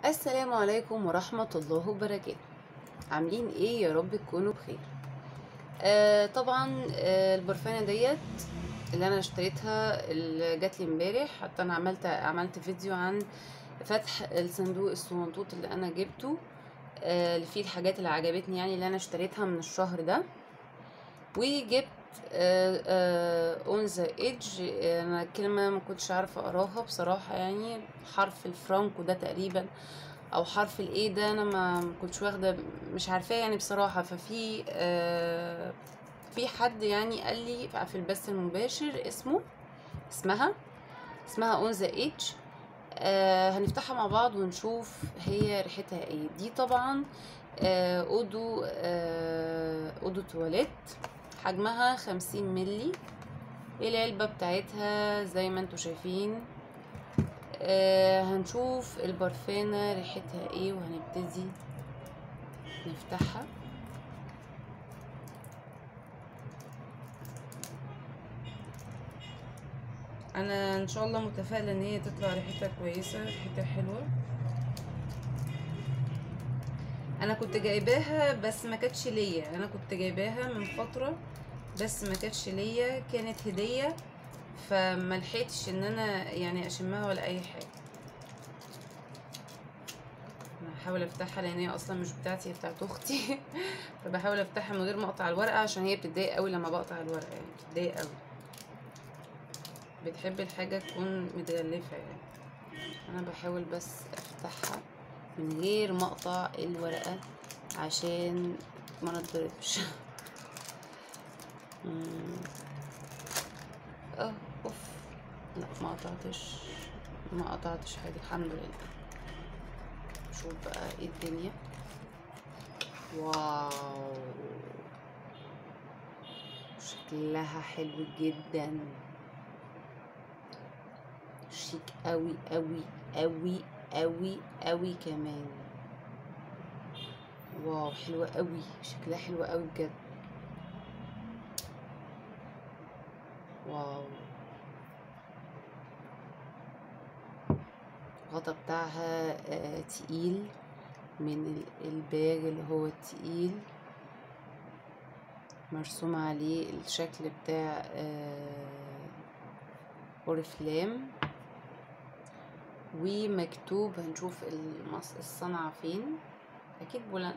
السلام عليكم ورحمة الله وبركاته عاملين ايه يا رب تكونوا بخير آه طبعا آه البرفانة ديت اللي انا اشتريتها اللي جات لي امبارح حتى انا عملت عملت فيديو عن فتح الصندوق الصغنطوط اللي انا جبته آه اللي فيه الحاجات اللي عجبتني يعني اللي انا اشتريتها من الشهر ده وجبت اون ذا ايدج انا كلمه ما كنتش عارفه اقراها بصراحه يعني حرف الفرانكو ده تقريبا او حرف الايه ده انا ما كنتش واخده مش عارفاه يعني بصراحه ففي آه في حد يعني قال لي في البث المباشر اسمه اسمها اسمها اون ذا ايدج آه هنفتحها مع بعض ونشوف هي ريحتها ايه دي طبعا آه اودو آه اودو تواليت حجمها خمسين ملي العلبة بتاعتها زي ما انتوا شايفين آه هنشوف البرفانة ريحتها ايه وهنبتدي نفتحها انا ان شاء الله متفائلة ان هي تطلع ريحتها كويسة ريحتها حلوة انا كنت جايباها بس ما كانتش ليا انا كنت جايباها من فتره بس ما كانتش ليا كانت هديه فما لحقتش ان انا يعني اشمها ولا اي حاجه انا هحاول افتحها لان هي اصلا مش بتاعتي هي بتاعت اختي فبحاول افتحها من غير ما اقطع الورقه عشان هي بتتضايق قوي لما بقطع الورقه يعني بتتضايق قوي بتحب الحاجه تكون متغلفه يعني انا بحاول بس افتحها من غير ما اقطع الورقة عشان ما نضربش اه اوف لا ما قطعتش ما قطعتش حاجة الحمد لله شوف بقى ايه الدنيا واو شكلها حلو جدا شيك قوي قوي قوي قوي قوي كمان واو حلوة قوي شكلها حلوة قوي بجد واو الغطا بتاعها آه تقيل من الباج اللي هو التقيل مرسوم عليه الشكل بتاع آه اوريفلام ومكتوب هنشوف المص... الصنعة فين أكيد بولندا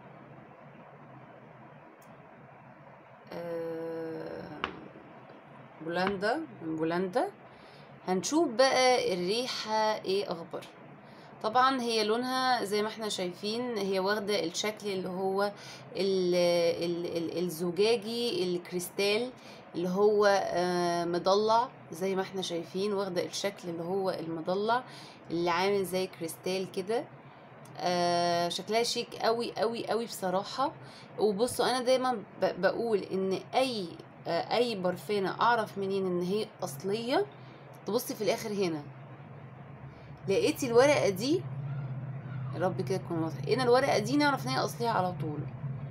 أه... بولندا من بولندا هنشوف بقى الريحة ايه أخبار طبعا هي لونها زي ما احنا شايفين هي واخدة الشكل اللي هو ال ال ال الزجاجي الكريستال اللي هو آه مضلع زي ما احنا شايفين واخدة الشكل اللي هو المضلع اللي عامل زي كريستال كده آه شكلها شيك قوي قوي قوي بصراحة وبصوا انا دايما بقول ان اي آه اي برفانة اعرف منين ان هي اصلية تبصي في الاخر هنا لقيتي الورقة دي يا رب كده تكون واضحة هنا الورقة دي نعرف ان هي اصلية على طول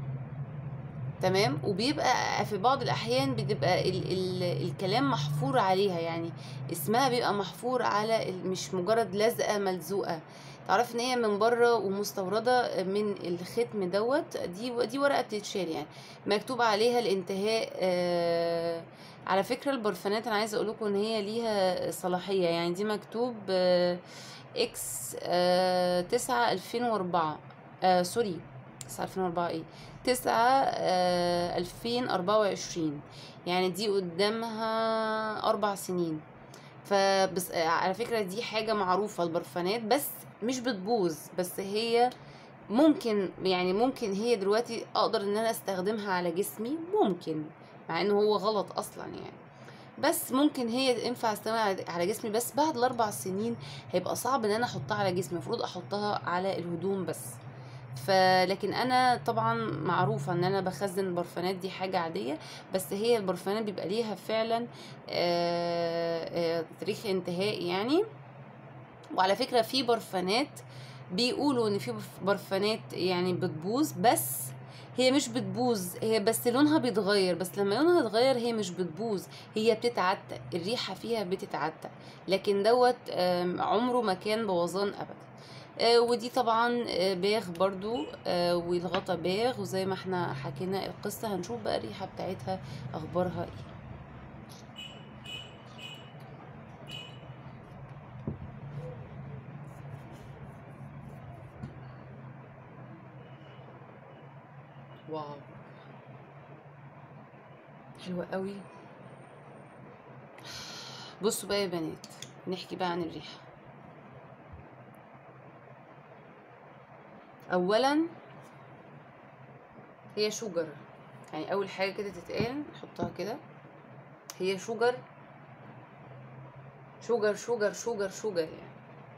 تمام وبيبقى في بعض الاحيان بتبقى ال ال الكلام محفور عليها يعني اسمها بيبقى محفور على مش مجرد لزقه ملزوقه تعرف ان هي من بره ومستورده من الختم دوت دي دي ورقه بتتشال يعني مكتوب عليها الانتهاء آه على فكره البرفانات انا عايزه اقول لكم ان هي ليها صلاحيه يعني دي مكتوب آه اكس آه تسعة الفين واربعة آه سوري تسعة الفين واربعة ايه تسعة ألفين أربعة وعشرين يعني دي قدامها أربع سنين فبس على فكرة دي حاجة معروفة البرفانات بس مش بتبوظ بس هي ممكن يعني ممكن هي دلوقتي أقدر إن أنا أستخدمها على جسمي ممكن مع إن هو غلط أصلا يعني بس ممكن هي ينفع استخدمها على جسمي بس بعد الأربع سنين هيبقى صعب إن أنا أحطها على جسمي المفروض أحطها على الهدوم بس فلكن انا طبعا معروفه ان انا بخزن البرفانات دي حاجه عاديه بس هي البرفانات بيبقى ليها فعلا تاريخ انتهائي يعني وعلى فكره في برفانات بيقولوا ان في برفانات يعني بتبوظ بس هي مش بتبوظ هي بس لونها بيتغير بس لما لونها يتغير هي مش بتبوظ هي بتتعتق الريحة فيها بتتعتق لكن دوت آم، عمره ما كان بوظان ابدا آه، ودي طبعا آه، باغ برضو آه، والغطا باغ وزي ما احنا حكينا القصة هنشوف بقى الريحة بتاعتها اخبارها ايه واو حلوة قوي بصوا بقى يا بنات نحكي بقى عن الريحة اولا هي شوجر يعني اول حاجة كده تتقال نحطها كده هي شوجر شوجر شوجر شوجر شوجر يعني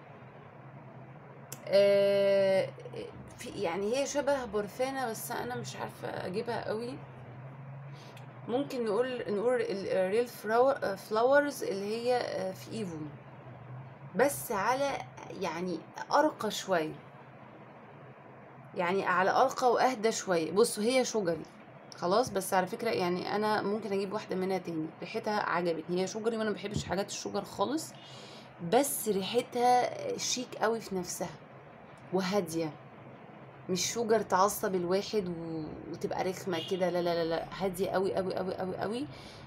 آه في يعني هي شبه برفانة بس انا مش عارفة اجيبها قوي ممكن نقول نقول الريل فلاورز اللي هي آه، في ايفون بس على يعني ارقى شويه يعني على ارقى واهدى شويه بصوا هي شجري خلاص بس على فكره يعني انا ممكن اجيب واحده منها تاني ريحتها عجبتني هي شجري وانا ما بحبش حاجات الشجر خالص بس ريحتها شيك قوي في نفسها وهاديه مش شجر تعصب الواحد و... وتبقى رخمه كده لا لا لا لا هاديه قوي قوي قوي قوي قوي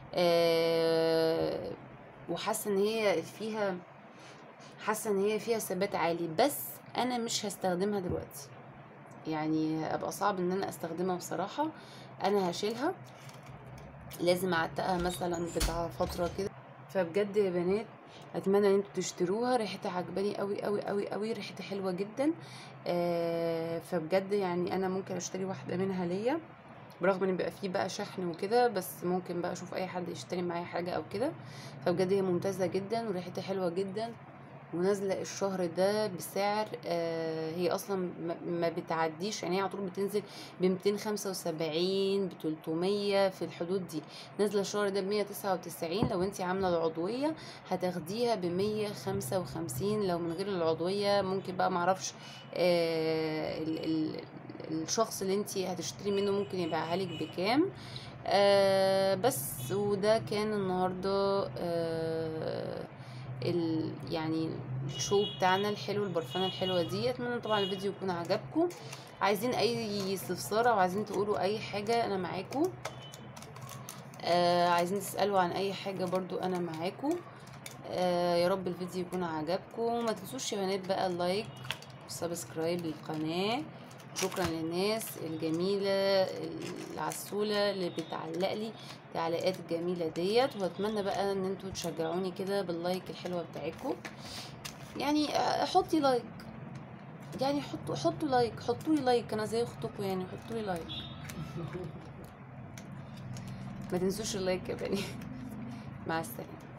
آه... وحاسه ان هي فيها حاسه ان هي فيها ثبات عالي بس انا مش هستخدمها دلوقتي يعني ابقى صعب ان انا استخدمها بصراحه انا هشيلها لازم اعتقها مثلا بتاع فتره كده فبجد يا بنات اتمنى ان انتوا تشتروها ريحتها عجباني قوي قوي قوي قوي ريحتها حلوه جدا آه فبجد يعني انا ممكن اشتري واحده منها ليا برغم ان بيبقى فيه بقى شحن وكده بس ممكن بقى اشوف اي حد يشتري معايا حاجه او كده فبجد هي ممتازه جدا وريحتها حلوه جدا ونازله الشهر ده بسعر آه هي اصلا ما- ما بتعديش يعني هي على طول بتنزل ب 275 ب 300 في الحدود دي نازله الشهر ده ب 199 لو انت عامله العضويه هتاخديها ب 155 لو من غير العضويه ممكن بقى معرفش آه ال ال الشخص اللي انت هتشتري منه ممكن يبيعها لك بكام آه بس وده كان النهارده آه ال يعني الشو بتاعنا الحلو البرفانه الحلوه دي اتمنى طبعا الفيديو يكون عجبكم عايزين اي استفسار او عايزين تقولوا اي حاجه انا معاكم آه عايزين تسالوا عن اي حاجه برضو انا معاكم آه يا رب الفيديو يكون عجبكم ما تنسوش يا بنات بقى اللايك والسبسكرايب للقناه شكرا للناس الجميله العسوله اللي بتعلق لي التعليقات الجميله ديت واتمنى بقى ان انتوا تشجعوني كده باللايك الحلوه بتاعتكم يعني آه، حطي لايك يعني حطوا حطوا لايك حطوا لي لايك انا زي اختكم يعني حطوا لي لايك ما تنسوش اللايك يا بني مع السلامه